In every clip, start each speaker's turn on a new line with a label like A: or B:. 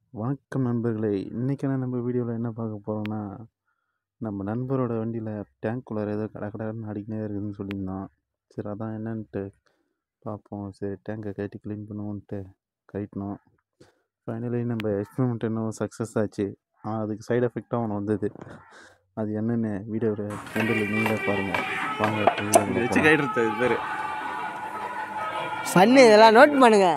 A: வணக்கம் நண்பர்களே இன்றைக்கான நம்ம வீடியோவில் என்ன பார்க்க போகிறோம்னா நம்ம நண்பரோட வண்டியில் டேங்க்குள்ளார ஏதோ கட கடன்னு அடிக்கினே இருக்குதுன்னு சொல்லியிருந்தான் சரி அதான் என்னன்ட்டு பார்ப்போம் சரி டேங்கை கட்டி க்ளீன் பண்ணுவோன்ட்டு கட்டினோம் ஃபைனலி நம்ம எக்ஸ்பெரிமெண்ட் இன்னும் சக்ஸஸ் ஆச்சு ஆனால் அதுக்கு சைடு எஃபெக்டாக ஒன்று வந்தது அது என்னென்னு வீடியோவில் எண்டில் நீங்களே பாருங்கள் வாங்க full-ஆ
B: வச்சு
A: பார்க்கலாம்.
B: கைடுறது இது பேர்
C: பண்ணு இதெல்லாம் நோட் பண்ணுங்க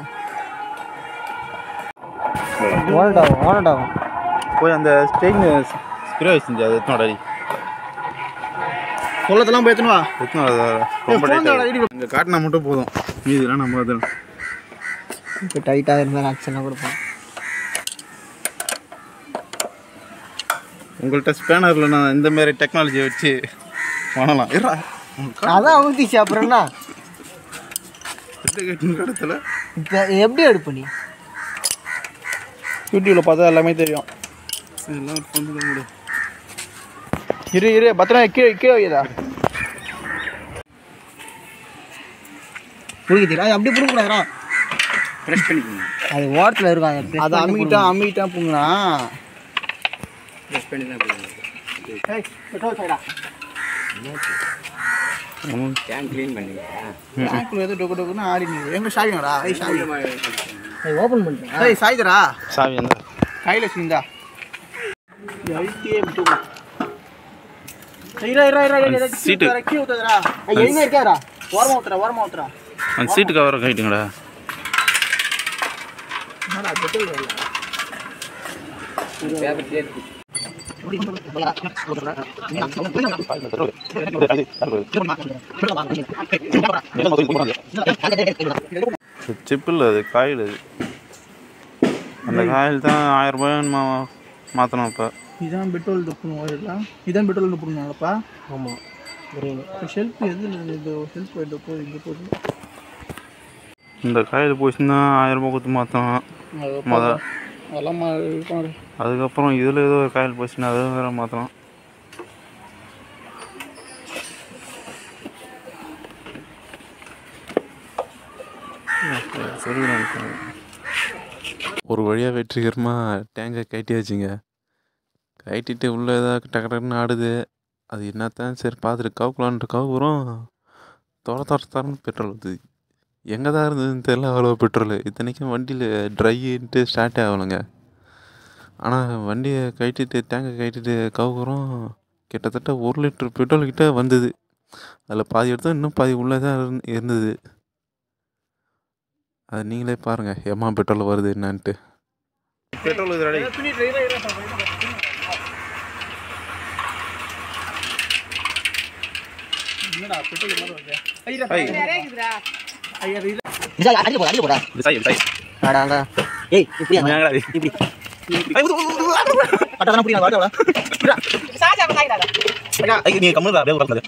C: ஓனட்டாகும் ஓனட்டாகும்
A: போய் அந்த ஸ்டெயின் ஸ்ப்ரே வச்சுருந்துச்சு அது எத்தனோட அடி
B: சொல்லத்தெல்லாம் பேத்தணுவா
A: எத்தனை ரொம்ப இங்கே காட்டினா மட்டும் போதும் மீதிலாம் நம்ம அதில்
C: இப்போ டைட்டாக இருந்தால் ஆக்ஷனாக கொடுப்போம்
A: உங்கள்கிட்ட ஸ்பேனரில் நான் இந்த மாதிரி டெக்னாலஜியை வச்சு பண்ணலாம் இருடா
C: அதான் அமுத்திச்சு அப்புறம் என்ன
A: இடத்துல
C: இப்போ எப்படி எடுப்ப நீ
B: யூடியூப்ல பார்த்தா எல்லாமே தெரியும்
A: இதெல்லாம் பண்ண முடியும்
B: இரு இரு பத்திரம் கீழே கீழே வைக்கிறா
C: பிடிக்கிறீங்களா அது அப்படி பிடிக்கூடாதுரா
B: ப்ரெஷ் பண்ணிக்கோங்க
C: அது ஓரத்தில் இருக்கும் அதை press
B: அதை
C: பண்ணி
B: அம்மிட்டா அம்மிட்டா புங்கண்ணா டேங்க்ல ஏதோ டொக்கு டொக்குன்னு ஆடி நிக்குது. எங்க சாவிங்கடா ஐய் சாவி
C: பிடி. அதை ஓப்பன் பண்ணுறேன்
B: ஏய் சாய்தரா
A: சாவி அந்த
B: கையில் வச்சுருந்தா அழுத்தியே விட்டுமா இரா இரா இரா இரா
A: சீட்டு.
B: கீழே ஊத்துறா
C: எங்கே இருக்காரா
B: ஓரமா ஊத்துறா ஓரமா ஊத்துறா
A: அந்த சீட்டு கவரை கைட்டுங்கடா
B: என்னடா பெட்ரோல் வரல
A: சிப்பில் அது காயில் அது அந்த காயில் தான் ஆயிரம் ரூபாய் மா மாற்றணும் இப்போ
B: இதான் பெட்ரோல் துப்புணும் வரலாம் இதான் பெட்ரோல் துப்புணும்லப்பா
C: ஆமாம்
B: ஷெல்ஃப் எதில் இது ஷெல்ஃப் எது போகுது இங்கே போகுது
A: இந்த காயில் போச்சுன்னா ஆயிரம் ரூபாய் கொடுத்து மாற்றணும் முத
B: அதெல்லாம் மா- இது பண்ணு.
A: அதுக்கப்புறம் இதில் ஏதோ ஒரு காயில் போச்சுன்னா அதை வேறு மாற்றணும் ஒரு வழியாக வெற்றிகரமாக டேங்கை கட்டியாச்சுங்க கட்டிட்டு உள்ளே ஏதாவது டக்கு டக்குன்னு ஆடுது அது என்னத்தான் சரி பார்த்துட்டு கவுக்கலான்ட்டு கவுக்குறோம் தொட தொட தரன்னு பெட்ரோல் ஊற்றுது எங்கே தான் இருந்ததுன்னு தெரில அவ்வளோ பெட்ரோல் இத்தனைக்கும் வண்டியில் ட்ரைன்ட்டு ஸ்டார்ட்டே ஆகலைங்க ஆனால் வண்டியை கட்டிட்டு டேங்கை கட்டிட்டு கவுக்குறோம் கிட்டத்தட்ட ஒரு லிட்டர் பெட்ரோல் கிட்ட வந்தது அதில் பாதி எடுத்தோம் இன்னும் பாதி உள்ளே தான் இருந்- இருந்தது அது நீங்களே பாருங்கள் எம்மா பெட்ரோல் வருது என்னான்ட்டு பெட்ரோல் இது ரெடி
B: என்னடா பெட்ரோல் மாதிரி வருது ஐயா ஐயா இது
C: அடிக்க போடா அடிக்க போடா ஆடா ஆடா ஏய் இப்படி இப்படி அட்டதான புரியுது வாடா
A: நீ கம்மல் அப்படியே உட்காந்து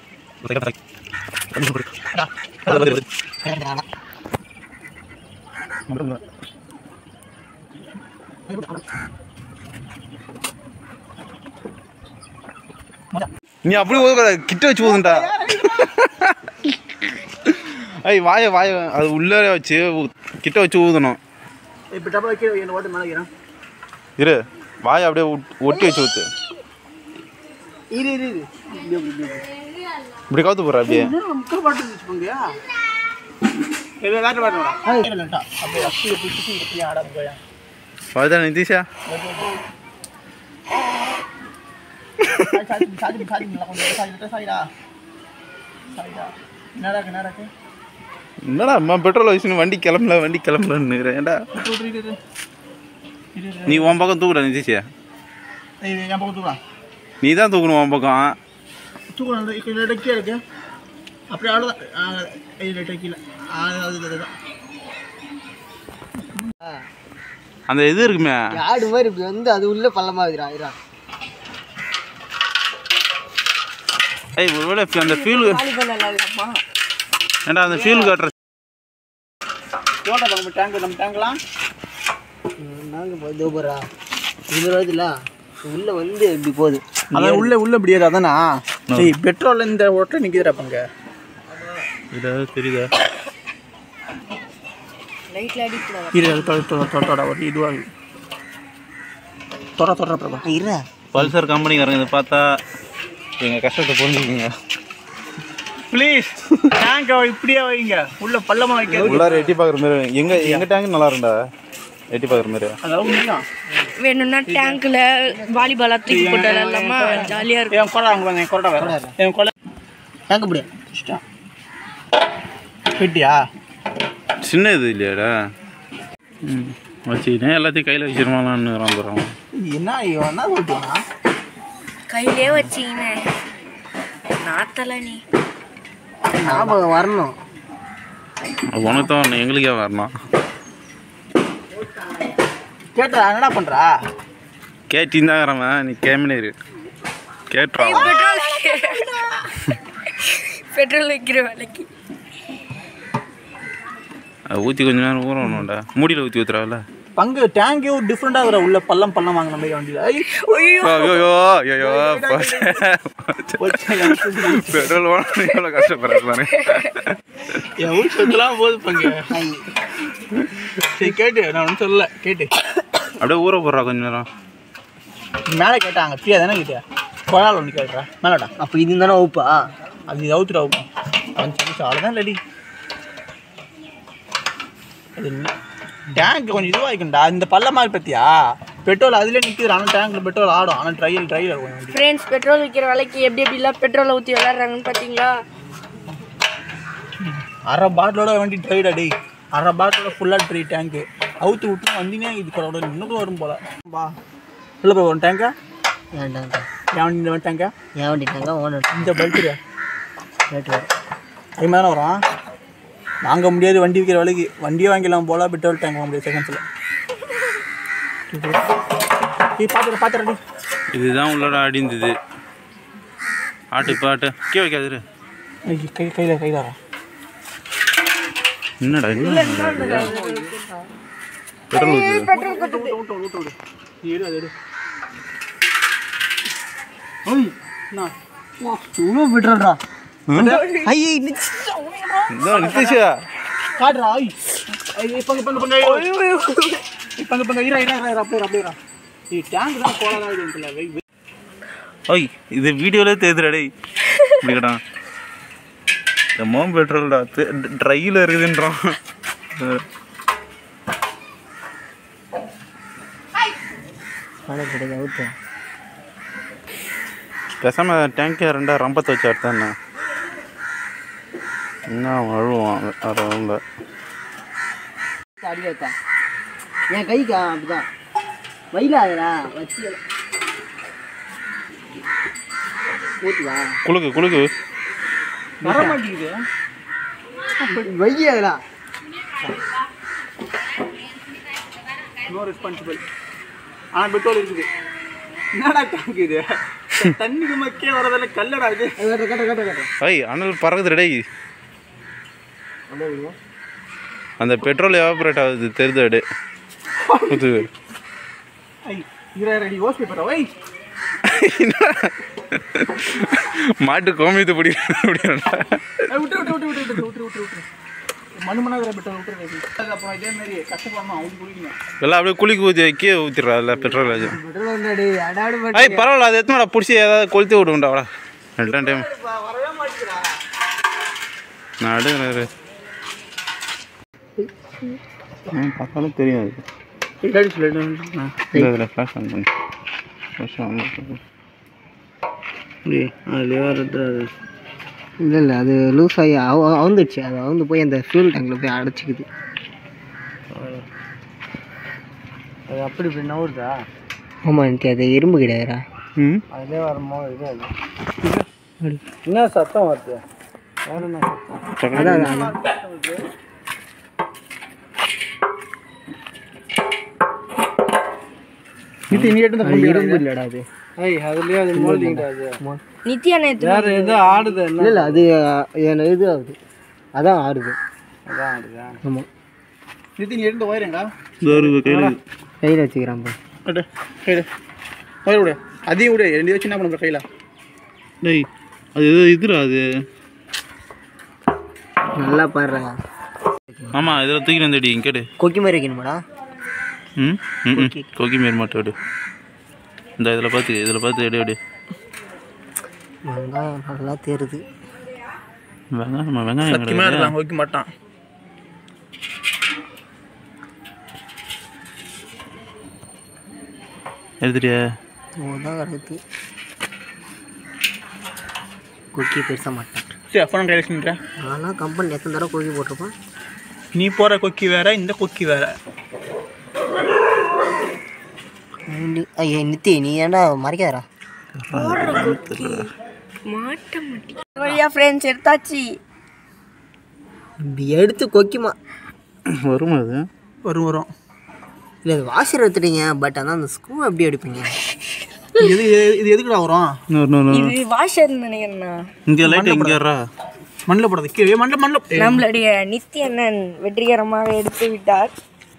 A: நீ அப்படி ஊதுக்காத கிட்ட வச்சு ஊதுண்டா ஐய் வாய வாய அது உள்ளே வச்சு ஊ- கிட்ட வச்சு ஊதணும்
B: இப்போ டப்பா கீழே என்ன ஓட்டு மேலே வைக்கிறேன்
A: இரு வாயை அப்படியே ஒட்- ஒட்டி வச்சு ஊத்து
B: இரு இரு இரு இப்படி இப்படி இப்படி
A: இப்படி கவுத்து போடுற அப்படியே
B: என்ன முக்கிய பாட்டு இருந்துச்சு போங்கயா இல்லை வேறு பாட்டு வரா அப்படியே அப்படியே பிடிச்சி இப்படி ஆடாம போயா
A: அதுதான் நிதிஷா
B: சாய் சாய் சாய் சாய் நல்லா கொஞ்சம் சாய் விட்டு சாய்டா சாய்டா என்னடா இருக்கு, என்னடா இருக்கு?
A: என்னடா அம்மா பெட்ரோல் வச்சுன்னு வண்டி கிளம்பல வண்டி கிளம்பலன்னு ஏன்டா
B: விட்டு விட்டு இரு, இரு. இரு, இரு.
A: நீ உன் பக்கம் தூக்குடா நிதிஷா
B: ஏய், என் பக்கம் தூக்கலாம்
A: நீ தான் தூக்கணும் உன் பக்கம்
B: தூக்கலாம் இல்லை டெக்கியாக இருக்கு அப்படியே அவ்வளோதான் இல்லை டெக்கியில் அது அதுதான்
A: அந்த இது இருக்குமே
C: ஆடு மாதிரி இப்படி வந்து அது உள்ள பள்ளமா இருக்குடா இருடா
A: ஏய் ஒருவேளை அந்த ஃபியூல் ஏன்டா அந்த ஃபியூல் காட்டுற
B: போட்டா நம்ம டேங்க் நம்ம டேங்க்லாம்
C: நாங்கள் போய் தோபரா இது வருதுல உள்ள வந்து இப்படி போகுது
B: அதான் உள்ள உள்ள முடியாது அதானா ஏய் பெட்ரோல் இந்த ஓட்டை நிற்கிதுடா பங்க
A: இது தெரியுதா
C: லைட்ல அடிக்கூடாது
B: இரு அது தொட தொட தொட தொட ஒரு இதுவாக தொட தொட பிரபா
C: இருடா
A: பல்சர் கம்பெனிக்காரங்க இதை பார்த்தா எங்கள் கஷ்டத்தை புரிஞ்சுக்கிங்க
B: ப்ளீஸ் டேங்கை இப்படியே வைங்க உள்ள பள்ளமா வைக்க
A: உள்ளார எட்டி பார்க்குற மாதிரி எங்க எங்க டேங்க் நல்லா இருந்தா எட்டி பார்க்குற மாதிரி
B: அதெல்லாம் முடியும்
D: வேணும்னா டேங்க்ல வாலிபாலா தூக்கி போட்டு விளையாடலாமா ஜாலியா இருக்கும்
B: என் கொடை அங்கே வாங்க என் கொடை வேற என் கொடை
C: டேங்க் பிடி
B: போயிட்டியா
A: சின்ன இது இல்லையாடா ம் வச்சுக்கிட்டேன் எல்லாத்தையும் கையில் வச்சிருமாலான்னு வந்துடுறோம்
B: என்ன இவன் என்ன சொல்லிட்டுவானா
D: கையிலே வச்சிங்கன்னு நாத்தல நீ
C: ஞாபகம் வரணும்
A: உனக்கு தான் வரணும் எங்களுக்கே வரணும்
B: கேட்டா என்னடா பண்றா
A: கேட்டின்னு தான் வரவன் நீ கேமினே இரு கேட்டுறா
D: பெட்ரோல் பெட்ரோல் வைக்கிற வேலைக்கு
A: அது ஊற்றி கொஞ்ச நேரம் ஊற வேணும்டா மூடியில் ஊற்றி ஊற்றுறாவில்ல
B: பங்கு டேங்கே ஒரு டிஃப்ரெண்டாக வர உள்ள பள்ளம் பள்ளம் வாங்கின மாதிரி வண்டியில் ஐ
A: ஐயோ ஐயோ பெட்ரோல் வாங்க எவ்வளோ கஷ்டப்படுறது பாருங்க
B: என் ஊர் சொத்துலாம் போகுது பங்கு சரி கேட்டு நான் ஒன்றும் சொல்லல கேட்டு
A: அப்படியே ஊற போடுறா கொஞ்ச நேரம்
B: மேலே கேட்டாங்க ஃப்ரீயாக தானே கிட்டே கொழால் ஒன்று கேட்குறா மேலடா
C: அப்போ இது தானே ஓப்பா
B: அது இது அவுத்துட்டு அவுக்கும் அவன் சொல்லி அவ்வளோதான் ரெடி அது டேங்க் கொஞ்சம் இதுவாகிக்கும்டா இந்த பள்ளமாக பற்றியா பெட்ரோல் அதிலே நிற்கிது ஆனால் டேங்க்கில் பெட்ரோல் ஆடும் ஆனால் ட்ரையல் ட்ரையல் இருக்கும் வண்டி
D: ஃப்ரெண்ட்ஸ் பெட்ரோல் வைக்கிற வேலைக்கு எப்படி எப்படிலாம் பெட்ரோலை ஊற்றி விளையாடுறாங்கன்னு பார்த்தீங்களா
B: அரை பாட்டிலோட வண்டி ட்ரைடா டேய் அரை பாட்டிலோட ஃபுல்லாக ட்ரை டேங்க்கு அவுத்து விட்டு வண்டினே இது கூட இன்னும் வரும் போல வா உள்ள போய் ஒரு டேங்கா
C: ஏன் டேங்க்
B: என் வண்டி இந்த டேங்கா
C: ஏன் வண்டி டேங்கா ஓனர்
B: இந்த பெல்ட்டு
C: ரேட் வரும்
B: அது மாதிரி தானே வரும் வாங்க முடியாது வண்டி விற்கிற விலைக்கு வண்டியே வாங்கிடலாம் போல பெட்ரோல் டேங்க் வாங்க முடியாது செகண்ட்ஸில் ஏய் பார்த்துட்டு பார்த்துறடி
A: இதுதான் உள்ளோட அடி இருந்தது ஆட்டு பாட்டு கீ வைக்காது
B: கை கையில் கையில் வரா
A: என்னடா என்ன பெட்ரோல் ஊற்றுது
B: விட்டு விட்டு விடு நீ எடு அது எடு ஓய் என்ன
C: இவ்வளோ பெட்ரோல்ரா ஐயே
A: இதான் நித்திஷா
B: காட்டுறா ஐய் ஐய் பங்கு பங்கு பங்கு ஐய் பங்கு பங்கு இரா இரா இரா அப்படியே அப்படியே இரா நீ டேங்க் தான் கோலாதான் இது இருக்குல்ல வெய் வெய்
A: ஓய் இது வீடியோவில் தெரியுதுடா டேய் இப்படிக்கடா இந்த மோம் பெட்ரோல்டா ட்ரையில் இருக்குதுன்றான்
C: மழை கிடையாது அவுத்து
A: பேசாம டேங்கே ரெண்டா ரம்பத்தை வச்சு அடுத்தானே என்ன அழுவான் வேற இல்லை
C: அடி வைத்தா என் கைக்கா அப்படிதான் வயல ஆகுறா வச்சு ஊத்துவா
A: குளுக்கு குளுக்கு
B: வர மாட்டேங்குது
C: வைய ஆகுறா
B: நோ ரெஸ்பான்சிபிள் ஆனால் பெட்ரோல் இருக்குது என்னடா டேங்க் இது தண்ணிக்கு மக்கே வரதில்ல கல்லடா இது
C: கட்ட கட்ட கட்ட கட்ட
A: ஐய் அனல் பறக்குது டேய் அந்த பெட்ரோல் எவாபரேட் ஆகுது தெரியுது அடு புது
B: ஐ இரா ரெடி ஓஸ் பேப்பரா வை
A: மாட்டு கோமியத்தை பிடி அப்படின்னா
B: விட்டு விட்டு விட்டு விட்டு விட்டு விட்டு விட்டு விட்டு மணு மணாகிற பெட்ரோல் விட்டுறது அப்புறம் இதே மாதிரி கஷ்டப்படாம அவங்க குடிக்கணும்
A: எல்லாம் அப்படியே குளிக்கு ஊற்றி கீழே ஊற்றிடுறா இல்லை பெட்ரோல் வச்சு
C: பெட்ரோல் வந்தாடி அடாடு
A: ஐய் பரவாயில்ல அது எத்தனை பிடிச்சி ஏதாவது கொளுத்தி விடுண்டா அவடா ரெண்டு டைம்
B: வரவே மாட்டேங்கிறா
A: நான் அடுக்கிறேன் பார்த்தாலும் தெரியும் அது
B: இல்லாடி சொல்லிட்டு
A: இந்த இதில் ஃப்ளாஷ் ஆன் பண்ணி ஃப்ளாஷ் ஆன் பண்ணி
B: அதுலேயே வரது
C: இல்லை இல்லை அது லூஸ் ஆகி அவ அவுந்துடுச்சு அது அவுந்து போய் அந்த ஃபியூல் டேங்கில் போய் அடைச்சிக்குது
B: அது அப்படி இப்படி நவுறுதா
C: ஆமாம் எனக்கு அது இரும்பு கிடையாதுடா
A: ம்
B: அதுலேயே வருமோ இது அது என்ன சத்தம் வருது வேற என்ன சத்தம்
C: அதான் அதான், அதான்
B: இது நீ எடுத்து
C: அது இரும்பு இல்லைடா அது
B: ஐய் அதுலேயே அது மோல்டிங்டா அது
D: நித்யா நேற்று
B: வேற எதோ ஆடுது என்ன
C: இல்லை இல்லை அது என் இது ஆகுது அதான் ஆடுது
B: அதான் ஆடுதா
C: ஆமாம்
B: நிதி நீ எடுத்து ஒயருங்கடா
A: கையில்
C: கையில் வச்சுக்கிறான் பா
B: எடு எடு ஒயர் விடு அதையும் விடு ரெண்டு வச்சு என்ன பண்ணுற கையில்
A: டேய் அது எதோ இதுடா அது
C: நல்லா பாடுறா
A: ஆமாம் இதில் தூக்கி வந்துடி கேடு
C: கொக்கி மாதிரி வைக்கணுமாடா
A: ம் ம் ம். கொக்கி மேல் மாட்டோடு
E: இந்த இதில் பார்த்து இதில் பார்த்து எடு எடு
C: வெங்காயம் நல்லா தேருது
E: வெங்காயம் வெங்காயம்
B: சத்தியமாக
E: கிடையாது
B: இருக்கலாம் வைக்க மாட்டான்
E: எடுத்துட்டியா
C: தான் கிடக்குது குக்கி பெருசாக மாட்டேன்
B: சரி ஃபோன் கையில் வச்சுட்டேன்
C: ஆனால் கம்பெனி எத்தனை தடவை குக்கி போட்டிருப்பான்
B: நீ போகிற கொக்கி வேற இந்த கொக்கி வேற
C: நீ- ஐயா நித்தி நீ ஏன்டா மறைக்காதடா
D: மாட்ட மாட்டேன் வழியா ஃப்ரெண்ட்ஸ் எடுத்தாச்சு
C: இப்படி எடுத்து கொக்கிமா
E: வருமா அது
B: வரும் வரும்
C: இல்லை இது வாஷர் எடுத்துட்டீங்க பட் ஆனால் அந்த ஸ்க்ரூ எப்படி எடுப்பீங்க
B: இது எது- இது எதுக்குடா வரும்
E: இன்னொரு இன்னொரு
D: இது வாஷர் நினைக்கிறேண்ணா
E: இங்கே லைட் இங்கே வர்றா
B: மண்ணில் போடுறது கீழே மண்ணில் மண்ணில்
D: நம்மளுடைய நித்யண்ணன் வெற்றிகரமாக எடுத்து விட்டார்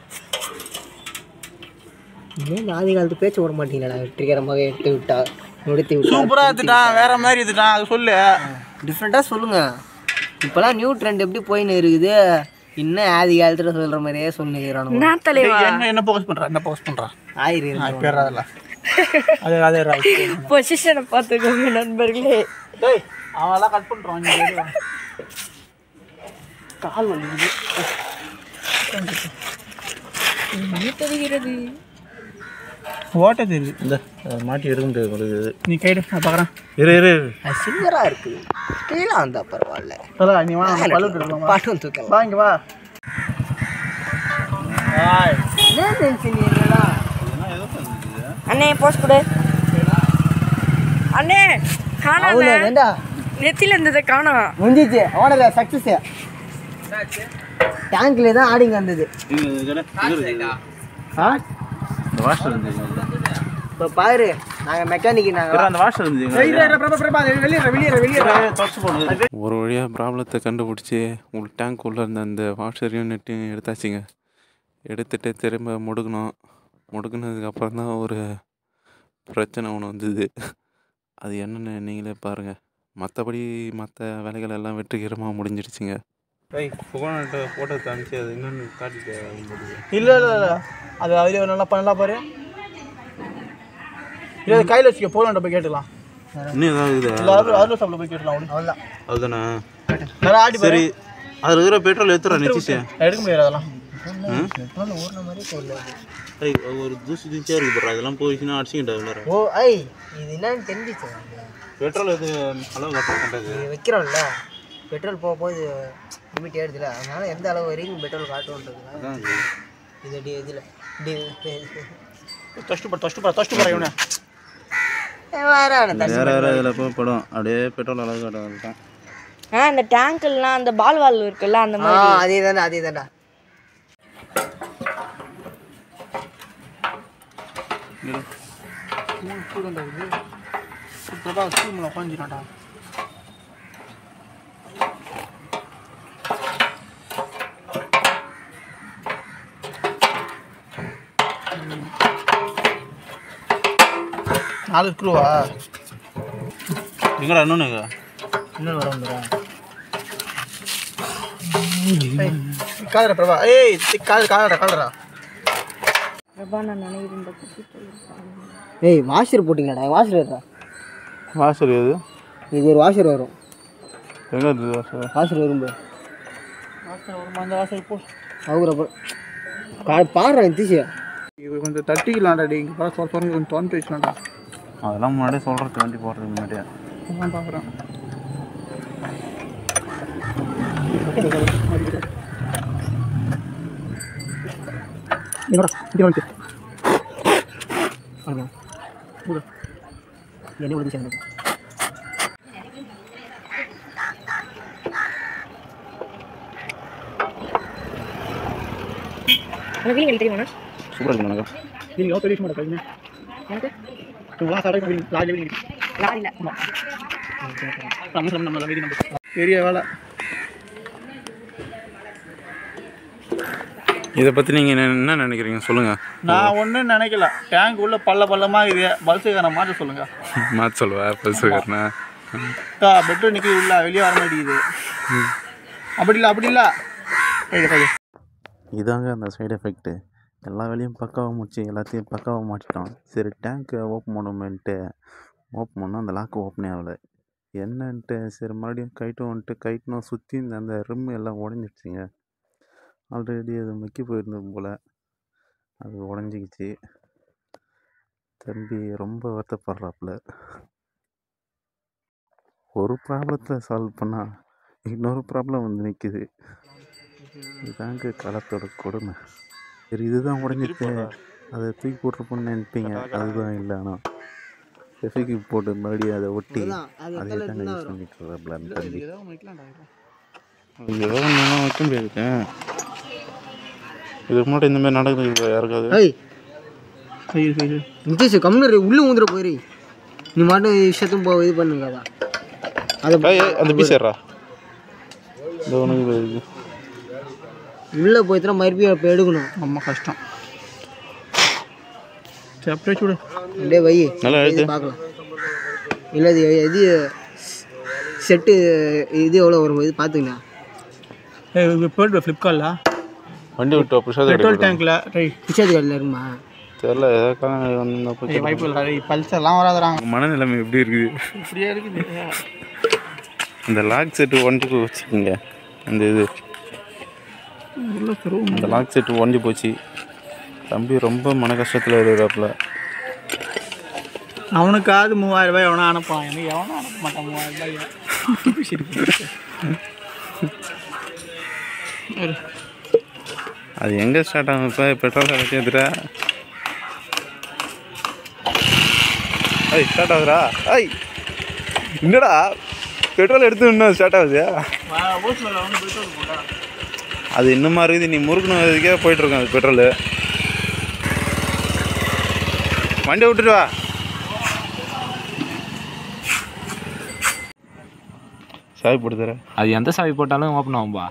C: ஏன் இந்த ஆதி காலத்து பேச்சு விட மாட்டீங்களா வெற்றிகரமாக எடுத்து விட்டா முடித்து விட்டா
B: சூப்பராக எடுத்துட்டான் வேற மாதிரி எடுத்துட்டான் அது சொல்லு
C: டிஃப்ரெண்ட்டாக சொல்லுங்க இப்போலாம் நியூ ட்ரெண்ட் எப்படி போயின்னு இருக்குது இன்னும் ஆதி காலத்தில் சொல்கிற மாதிரியே சொல்லுகிறானு
D: நான் தலைவா
B: என்ன என்ன போக்கஸ் பண்ணுறான் என்ன போக்கஸ் பண்ணுறான்
C: ஆயிரம்
B: பேர் அதில் அது அதே
D: பொசிஷனை பார்த்துக்கோங்க நண்பர்களே
B: டேய் அவன்லாம் கட் பண்ணுறான் இங்கே கால் வலி
D: என்ன தெரிகிறது
B: ஓட்ட தெரியுது
E: இந்த மாட்டி எடுக்க முடியாது உங்களுக்கு
B: நீ கைடு நான் பார்க்குறேன்
E: இரு இரு
C: அது சில்வராக இருக்குது கீழே வந்தா பரவாயில்ல
B: தலா நீ வா நம்ம பல்லு எடுக்கலாம்
C: பாட்டும் தூக்கலாம்
B: வா இங்கே வா ஆய்
C: என்ன நினைச்சு நீ என்னடா
D: அண்ணே போஸ்ட் கொடு அண்ணே காணாம
C: அவ்வளோ வேண்டா
D: நெத்தில இருந்ததை காணோம்
C: முடிஞ்சிச்சு அவனோட சக்ஸஸ் டேங்க்ல தான் ஆடிங்க வந்தது ஆ
E: இந்த வாஷர் இருந்து
C: இப்போ பாரு நாங்கள் மெக்கானிக் நாங்கள்
E: அந்த வாஷர் இருந்து
B: வெளியே வெளியே வெளியே
E: தொடச்சு போனது
A: ஒரு வழியாக ப்ராப்ளத்தை கண்டுபிடிச்சி உள் டேங்க் உள்ளே இருந்த அந்த வாஷரையும் நெட்டையும் எடுத்தாச்சுங்க எடுத்துட்டு திரும்ப முடுக்கணும் முடுக்குனதுக்கப்புறம் தான் ஒரு பிரச்சனை ஒன்று வந்தது அது என்னென்னு நீங்களே பாருங்கள் மற்றபடி மற்ற வேலைகள் எல்லாம் வெற்றிகரமாக முடிஞ்சிடுச்சுங்க
E: டேய் புகழ்கிட்ட ஃபோட்டோ காமிச்சு அது இன்னொன்று காட்டிட்டு
B: இல்லை இல்லை இல்லை அது அதில் நல்லா பண்ணலாம் பாரு இல்லை அது கையில் வச்சுக்க போலண்ட போய் கேட்டுக்கலாம்
E: இன்னும் ஏதாவது இருக்குதா?
B: இல்லை அருள் அருள் சாப்பிட போய் கேட்டுக்கலாம் விடு.
C: அவ்வளோதான்
E: அதுதானே
B: நல்லா ஆடி பாரு
E: சரி அதில் இருக்கிற பெட்ரோல் எடுத்துறா நிச்சயம்
B: எடுக்க முடியாது அதெல்லாம்
C: ஊர்ன மாதிரி சொல்லு
E: டேய் ஒரு தூசி தூசியாக இருக்கு போடுறா அதெல்லாம் போயிடுச்சுன்னா அடிச்சுக்கிட்டா உள்ளார
C: ஓ ஐ இது என்னன்னு தெரிஞ்சிச்சு
E: பெட்ரோல் எது அளவு கட்ட பண்ணுறது
C: இது வைக்கிறோம்ல பெட்ரோல் போக போது லிமிட் ஏறுதுல அதனால எந்த அளவு வரைக்கும் பெட்ரோல் காட்டுன்றதுல
E: அதான் இது.
C: இது டி இதில் டி
B: தஷ்டு போட தஷ்டு போட தஷ்டு போட இவனே
C: வேற
E: வேற வேற இதில் போய் படம் அப்படியே பெட்ரோல் அளவு காட்டும் தான்
D: ஆ அந்த டேங்க்லாம் அந்த பால் வால் இருக்குல்ல அந்த
C: ஆ
D: மாதிரி
C: அதே தானே அதே தான்டா
B: பிரபா ஸ்கூலில் உட்காந்துட்டான்டா நாலு ஸ்க்ரூவா
E: எங்கடா இன்னொன்று
C: இன்னும் வர வந்துடும்
B: காதரா பிரபா ஏய் காதல் காதரா காதரா
D: பிரபா நான் நினைக்கிறேன்
C: ஏய் வாஷர் போட்டிங்களாடா வாஷர் வருதா
E: வாசல் எது
C: இது ஒரு வாஷர் வரும்
E: எங்கே இருக்குது வாசல்
C: வாஷர் வரும் bro.
B: அந்த வாசல் போ
C: அவரு கா பாடுறேன் தீசியா
B: இது கொஞ்சம் தட்டிக்கலாம்டா டே இங்கே பார்த்து சொல்ல கொஞ்சம் தோண்டி வச்சுலாம்டா
E: அதெல்லாம் முன்னாடியே சொல்கிறது வண்டி போடுறதுக்கு முன்னாடியே
B: அதான் பார்க்குறேன் என்னடா இது வந்து
C: என்ன விழுந்துச்சு எனக்கு
D: உனக்கு நீங்கள் தெரியுமா
E: சூப்பராக இருக்கு எனக்கு
B: நீங்கள் எவ்வளோ பெரிய விஷயம் மாட்டேங்க
D: எனக்கு
B: இவங்களாம் சாப்பிட லாஜ் வீடு
D: லாரியில்
B: நம்ம நம்ம நம்ம வீடு நம்ம பெரிய வேலை
A: இதை பற்றி நீங்கள் என்ன நினைக்கிறீங்க சொல்லுங்கள்
B: நான் ஒன்றும் நினைக்கல டேங்க் உள்ள பல்ல பள்ளமாக இது பல்சுக்கார மாற்ற சொல்லுங்க
A: மாற்ற சொல்லுவா பல்சுகர்னா
B: அக்கா பெட்ரோல் நிற்க உள்ள வெளியே வர மாட்டேங்குது அப்படி இல்லை அப்படி இல்லை கைது கைது
A: இதாங்க அந்த சைடு எஃபெக்ட்டு எல்லா வேலையும் பக்காவாக முடிச்சு எல்லாத்தையும் பக்காவாக மாட்டிட்டோம் சரி டேங்க்கை ஓப்பன் பண்ணுமேன்ட்டு ஓப்பன் பண்ணோம் அந்த லாக்கு ஓப்பனே ஆகலை என்னன்ட்டு சரி மறுபடியும் கைட்டும் வந்துட்டு கைட்டும் சுற்றி இந்த அந்த ரிம் எல்லாம் உடஞ்சிடுச்சிங்க ஆல்ரெடி அது மக்கி போயிருந்தது போல் அது உடஞ்சிக்கிச்சு தம்பி ரொம்ப வருத்தப்படுறாப்புல ஒரு ப்ராப்ளத்தை சால்வ் பண்ணால் இன்னொரு ப்ராப்ளம் வந்து நிற்கிது இதாங்க காலத்தோட கொடுமை சரி இதுதான் உடஞ்சிட்டு அதை தூக்கி போட்டுருப்போன்னு நினைப்பீங்க அதுதான் இல்லை ஆனால் செஃபிக்கு போட்டு மறுபடியும் அதை ஒட்டி
C: அதுதான், அது
A: அதே
C: எத்தனை
A: தாங்க
C: தான்
A: யூஸ்
C: வரும்?
A: பண்ணிட்டு இருக்காப்புல அந்த தம்பி
B: ஏதோ ஒன்று வைக்கலாம்டா
A: ஏதோ ஒன்று வைக்க முடியாது இதுக்கு முன்னாடி இந்த மாதிரி நடக்குது யாருக்காவது
C: ஏய்
B: சரி சரி
C: நிதிஷ் கம்முனு உள்ளே ஊந்துட போயிரு நீ மாட்டும் விஷயத்தும் போ இது பண்ணுங்கதா அதை
A: அந்த பீசர்ரா இந்த உனக்கு இது
C: உள்ளே போய்த்துனா மறுபடியும் அப்போ எடுக்கணும்
B: ரொம்ப கஷ்டம் சரி அப்படியே சுடு
C: அப்படியே வை
A: நல்லா
C: இது
A: எழுது
C: பார்க்கலாம் இல்லை இது இது செட்டு இது எவ்வளோ வரும் இது பார்த்துக்கண்ணா
B: ஏய் போய்ட்டு ஃப்ளிப்கார்ட்டில்
A: வண்டி விட்டு பிரசாத்
B: பெட்ரோல் டேங்க்கில் ரை
C: பிச்சாது கடையில் இருக்குமா
A: தெரில ஏதாவது வந்தப்போ
B: ஏய் வாய்ப்பு இல்லை ரை பல்சர்லாம் வராதுறாங்க
A: மனநிலைமை எப்படி இருக்குது
B: இப்படியே இருக்குது
A: அந்த லாக் செட்டு ஒன்றுக்கு வச்சுக்கோங்க அந்த இது
B: உள்ள பெரும்
A: அந்த லாக் செட்டு ஒண்டி போச்சு தம்பி ரொம்ப மன கஷ்டத்தில் இருக்கிறாப்புல
B: அவனுக்காவது மூவாயிரம் ரூபாய் எவனா அனுப்பான் எனக்கு எவனும் அனுப்ப மாட்டான் மூவாயிரம் ரூபாய் சரி
A: அது எங்கே ஸ்டார்ட் ஆகும் இப்போ பெட்ரோல் கடைசி எடுத்துட்டா ஐய் ஸ்டார்ட் ஆகுதா ஐய் என்னடா பெட்ரோல் எடுத்து இன்னும் ஸ்டார்ட் ஆகுது
B: ஓசில் அவனு பெட்ரோல் போட்டா
A: அது இன்னுமா இருக்குது நீ முறுக்கணும் இதுக்கே போயிட்டுருக்கோம் அது பெட்ரோலு வண்டி விட்டுட்டு வா சாவி போட்டு தரேன்
F: அது எந்த சாவி போட்டாலும் ஓப்பன் ஆகும்பா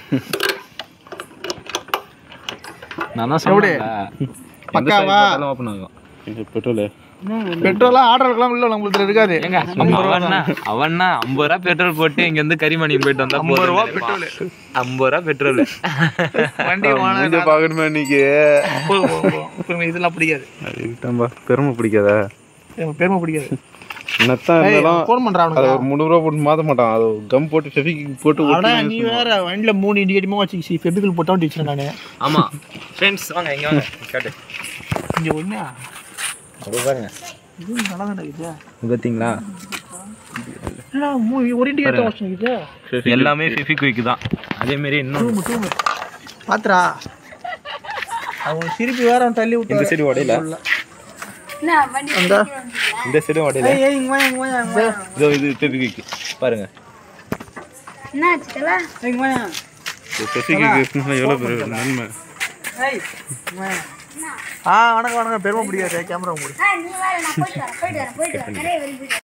F: நான் தான் சொல்றேன்
B: பக்காவா?
F: ஓப்பன் ஆகும்
A: இது பெட்ரோலு
B: பெட்ரோலாம் ஆர்டர் இருக்கலாம் உள்ள நம்மளுக்கு இருக்காது
F: ஏங்க அவன்னா அவன்னா ஐம்பது ரூபா பெட்ரோல் போட்டு இங்க இருந்து கரிமணி போயிட்டு வந்தா ஐம்பது ரூபா பெட்ரோல் ஐம்பது ரூபா பெட்ரோல்
B: வண்டி
A: மூஞ்ச பார்க்கணுமே இன்னைக்கு
B: இதெல்லாம் பிடிக்காது
A: அதுக்கிட்டம்பா பெருமை பிடிக்காதா
B: எனக்கு பெருமை பிடிக்காது
A: என்னத்தான் இருந்தாலும்
B: ஃபோன் பண்ணுறான்
A: அதை ஒரு முந்நூறுரூவா போட்டு மாற்ற மாட்டான் அதை கம் போட்டு ஃபெவிக் போட்டு
B: அடா
A: ஒட்டி
B: நீ வேற வண்டியில மூணு இண்டிகேட்டமா வச்சு ஃபெபிக்கல் போட்டா வச்சுக்கிறேன் நானு
F: ஆமா ஃப்ரெண்ட்ஸ் வாங்க இங்க வாங்க காட்டு
B: இங்க ஒண்ணா
F: அது பாருங்க
B: இது நல்லா தான் இருக்குது
F: பாத்தீங்களா
B: என்னடா மூ ஒரு இண்டிகேட்டர் வச்சுருக்குது
F: எல்லாமே ஃபெவிக்விக் தான் அதே மாதிரி இன்னும்
B: பாத்துரா அவன் திருப்பி வேற அவன் தள்ளி விட்டு
F: இந்த சைடு உடையல
B: அந்த
F: இந்த சைடு உடையல
B: ஏய் ஏய் இங்க வாயா இங்க வாயா இங்க வாயா
F: இதோ இது ஃபெவிக்விக் பாருங்க
B: இங்க வாயா
A: ஃபெவிக் எவ்வளோ பெரிய நன்மை
B: ஏய் இங்க வாயா ஆ வணக்கம் வணக்கம் பெருமை பிடிக்காது கேமரா மூடி
G: நீ வேற நான் போயிட்டு வரேன் போயிட்டு வரேன் போயிட்டு வரேன் நிறைய வெளியே